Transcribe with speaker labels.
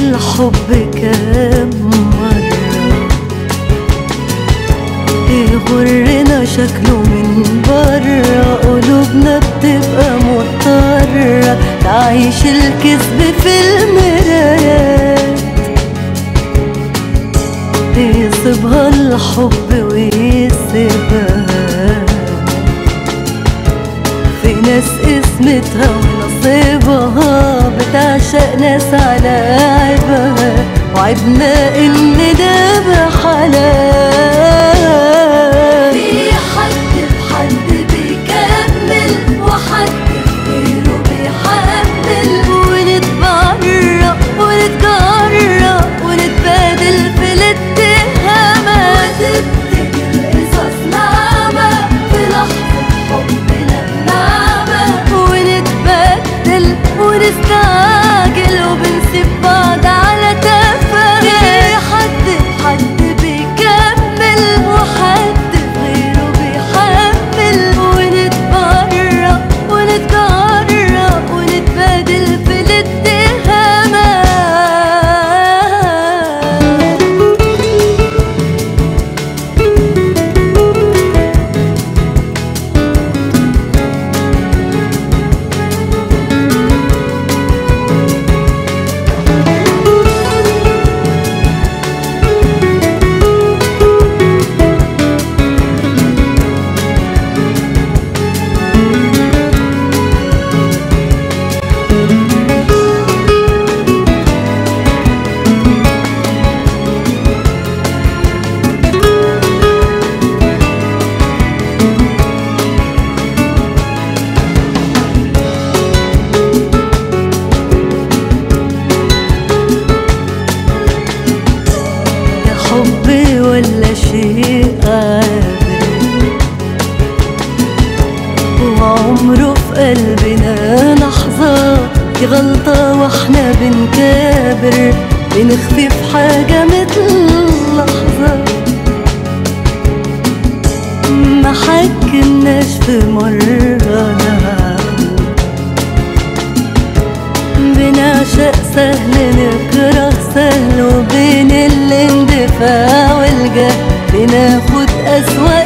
Speaker 1: الحب كام مرة يغرنا شكله من برا قلوبنا بتبقى مضطرة تعيش الكذب في المرايات يصيبها الحب ويسيبها في ناس اسمتها ونصيبها بتعشق ناس على عيبها وعيبنا ان ده بحلال
Speaker 2: في حد بحد بيكمل وحد غيره بيحمل
Speaker 1: ونتبرق ونتجرأ ونتبادل في الاتهامات
Speaker 2: وتبتدي القصص ناعمة في لحظة حبنا بنعمة
Speaker 1: ونتبدل ونستعجل وبنسيب بعض على تفاهة في حد بحد بيكمل وحد غيره بيحمل ونتبرق ونتجرأ ونتبادل في الاتهامات يا حب ولا شيء قابل وعمره في قلبنا لحظة دي غلطة واحنا بنكابر بنخفي في حاجة مثل لحظة ما حكمناش في مرة نعم بنعشق سهل نكره سهل وبين الاندفاع والجهل بناخد أسوأ